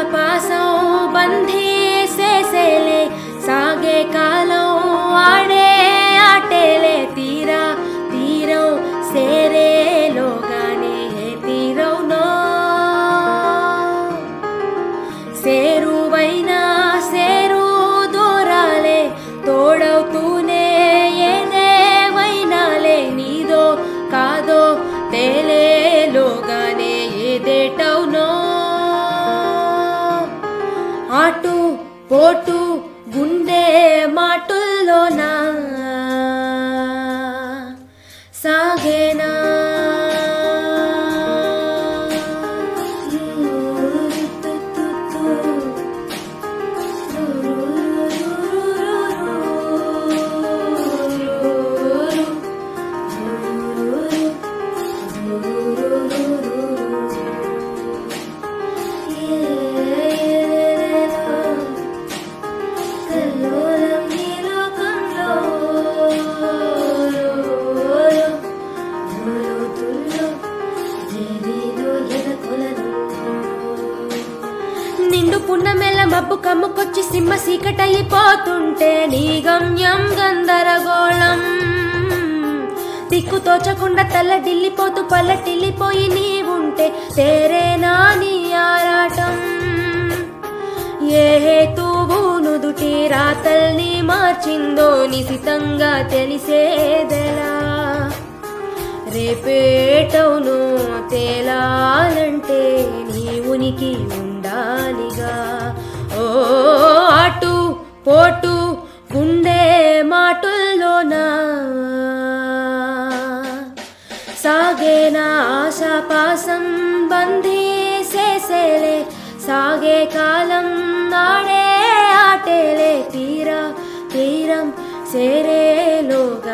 ఆశాపాసం బంధేసేసేలే సాగే కాలం ఆడే ఆటేలే తీరా తీరం సేరేలోగానే తీరవునో సేరువైనా సేరు దూరాలే తోడవుతూనే ఏదేమైనాలే నీదో కాదో తేలేలోగానే ఏదేటవునో ఆటు పోటు గుండె మాటుల్లోనా సాగేనా కల్లోలం ఈ లోకంలో తుల్లో దేవేదో ఎదకొలను నిండు పున్నమెల్ల మబ్బు కమ్ముకొచ్చి సింహ సీకటయిపోతుంటే నీ గమ్యం గందరగోళం దిక్కు తోచకుండా తల్లడిల్లిపోతూ పల్లటిల్లిపోయి నీ ఉంటే తేరేనా నీ ఆరాటం ఏ హేతువు నుదుటి రాతల్ని మార్చిందో నిశితంగా తెలిసేదెలా రేపేటవును తేలాలంటే నీ ఉనికి ఉండాలిగా ఓ అటు పోటు గుండె మాటుల్లోనా సాగేనా ఆశాపాసం బంధీసేసేలే సాగే కాలం నాడే ఆటేలే తీరా తీరం సేరేలోగా